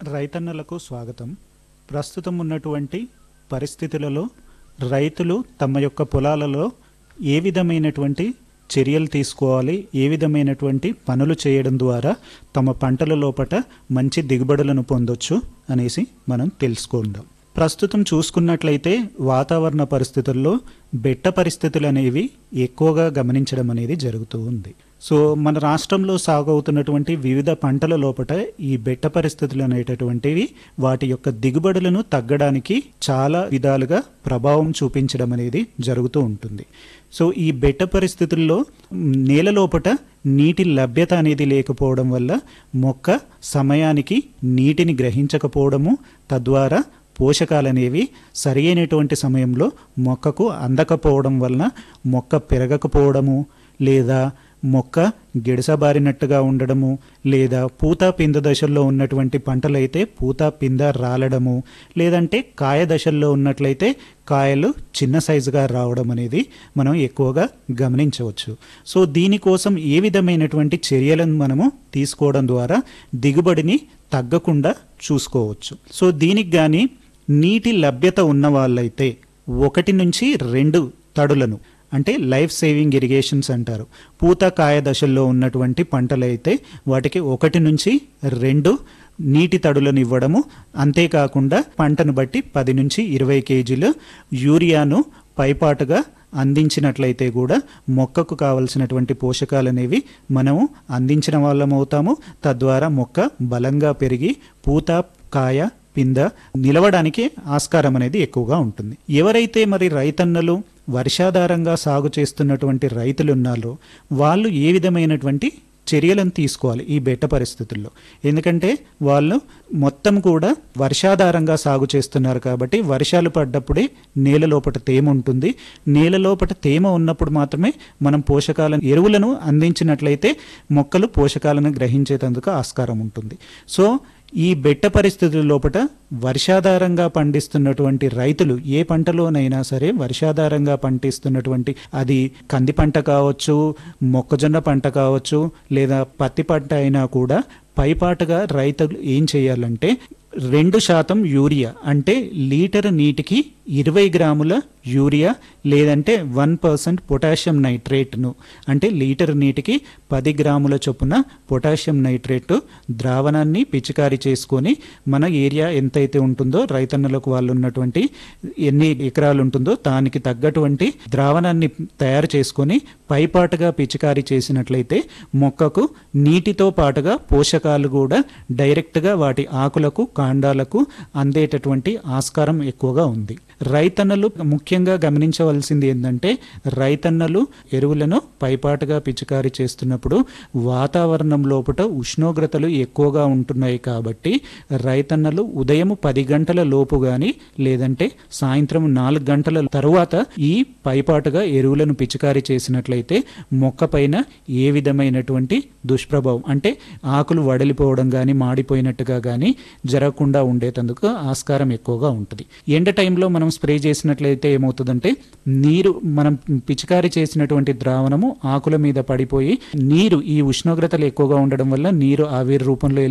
రైతన్నలకు స్వాగతం ప్రస్తుతం ఉన్నటువంటి పరిస్థితులలో రైతులు తమ యొక్క పొలాలలో ఏ విధమైనటువంటి చర్యలు తీసుకోవాలి ఏ విధమైనటువంటి పనులు చేయడం ద్వారా తమ పంటల లోపట మంచి దిగుబడులను పొందొచ్చు అనేసి మనం తెలుసుకుందాం ప్రస్తుతం చూసుకున్నట్లయితే వాతావరణ పరిస్థితుల్లో బెట్ట పరిస్థితులు అనేవి ఎక్కువగా గమనించడం అనేది జరుగుతూ ఉంది సో మన రాష్ట్రంలో సాగు అవుతున్నటువంటి వివిధ పంటల లోపట ఈ బెట్ట పరిస్థితులు అనేటటువంటివి వాటి యొక్క దిగుబడులను తగ్గడానికి చాలా విధాలుగా ప్రభావం చూపించడం అనేది జరుగుతూ ఉంటుంది సో ఈ బెట్ట పరిస్థితుల్లో నేల లోపట నీటి లభ్యత అనేది లేకపోవడం వల్ల మొక్క సమయానికి నీటిని గ్రహించకపోవడము తద్వారా పోషకాలు అనేవి సరి అయినటువంటి సమయంలో మొక్కకు అందకపోవడం వలన మొక్క పెరగకపోవడము లేదా మొక్క గిడసబారినట్టుగా ఉండడము లేదా పూత పింద దశల్లో ఉన్నటువంటి పంటలైతే పూత పింద రాలడము లేదంటే కాయ దశల్లో ఉన్నట్లయితే కాయలు చిన్న సైజుగా రావడం అనేది మనం ఎక్కువగా గమనించవచ్చు సో దీనికోసం ఏ విధమైనటువంటి చర్యలను మనము తీసుకోవడం ద్వారా దిగుబడిని తగ్గకుండా చూసుకోవచ్చు సో దీనికి కానీ నీటి లభ్యత ఉన్న వాళ్ళైతే ఒకటి నుంచి రెండు తడులను అంటే లైఫ్ సేవింగ్ ఇరిగేషన్స్ అంటారు పూత కాయ దశల్లో ఉన్నటువంటి పంటలైతే వాటికి ఒకటి నుంచి రెండు నీటి తడులను ఇవ్వడము అంతేకాకుండా పంటను బట్టి పది నుంచి ఇరవై కేజీలు యూరియాను పైపాటుగా అందించినట్లయితే కూడా మొక్కకు కావలసినటువంటి పోషకాలు అనేవి మనము అందించిన వాళ్ళం అవుతాము తద్వారా మొక్క బలంగా పెరిగి పూత కాయ పింద నిలవడానికి ఆస్కారం అనేది ఎక్కువగా ఉంటుంది ఎవరైతే మరి రైతన్నలు వర్షాధారంగా సాగు చేస్తున్నటువంటి రైతులు ఉన్నారో వాళ్ళు ఏ విధమైనటువంటి చర్యలను తీసుకోవాలి ఈ బెట్ట పరిస్థితుల్లో ఎందుకంటే వాళ్ళు మొత్తం కూడా వర్షాధారంగా సాగు చేస్తున్నారు కాబట్టి వర్షాలు పడ్డప్పుడే నేల లోపల తేమ ఉంటుంది నేల లోపల తేమ ఉన్నప్పుడు మాత్రమే మనం పోషకాలను ఎరువులను అందించినట్లయితే మొక్కలు పోషకాలను గ్రహించేందుకు ఆస్కారం ఉంటుంది సో ఈ బెట్ట పరిస్థితుల లోపల వర్షాధారంగా పండిస్తున్నటువంటి రైతులు ఏ పంటలోనైనా సరే వర్షాధారంగా పండిస్తున్నటువంటి అది కంది పంట కావచ్చు మొక్కజొన్న పంట కావచ్చు లేదా పత్తి పంట అయినా కూడా పైపాటుగా రైతులు ఏం చేయాలంటే రెండు శాతం యూరియా అంటే లీటర్ నీటికి ఇరవై గ్రాముల యూరియా లేదంటే వన్ పర్సెంట్ పొటాషియం నైట్రేట్ను అంటే లీటర్ నీటికి పది గ్రాముల చొప్పున పొటాషియం నైట్రేట్ ద్రావణాన్ని పిచికారీ చేసుకొని మన ఏరియా ఎంతైతే ఉంటుందో రైతన్నలకు వాళ్ళు ఉన్నటువంటి ఎన్ని ఎకరాలు ఉంటుందో దానికి తగ్గటువంటి ద్రావణాన్ని తయారు చేసుకొని పైపాటుగా పిచికారీ చేసినట్లయితే మొక్కకు నీటితో పాటుగా పోషకాలు కూడా డైరెక్ట్గా వాటి ఆకులకు కాండాలకు అందేటటువంటి ఆస్కారం ఎక్కువగా ఉంది రైతన్నలు ముఖ్యంగా గమనించవలసింది ఏంటంటే రైతన్నలు ఎరువులను పైపాటుగా పిచికారీ చేస్తున్నప్పుడు వాతావరణం లోపల ఉష్ణోగ్రతలు ఎక్కువగా ఉంటున్నాయి కాబట్టి రైతన్నలు ఉదయం పది గంటల లోపు కానీ లేదంటే సాయంత్రం నాలుగు గంటల తరువాత ఈ పైపాటుగా ఎరువులను పిచికారీ చేసినట్లయితే మొక్క పైన ఏ విధమైనటువంటి దుష్ప్రభావం అంటే ఆకులు వడలిపోవడం కానీ మాడిపోయినట్టుగా కానీ జరగకుండా ఉండేటందుకు ఆస్కారం ఎక్కువగా ఉంటుంది ఎండ టైంలో మనం స్ప్రే చేసినట్లయితే ఏమవుతుందంటే నీరు మనం పిచికారీ చేసినటువంటి ద్రావణము ఆకుల మీద పడిపోయి నీరు ఈ ఉష్ణోగ్రతలు ఎక్కువగా ఉండడం వల్ల నీరు ఆవిరి రూపంలో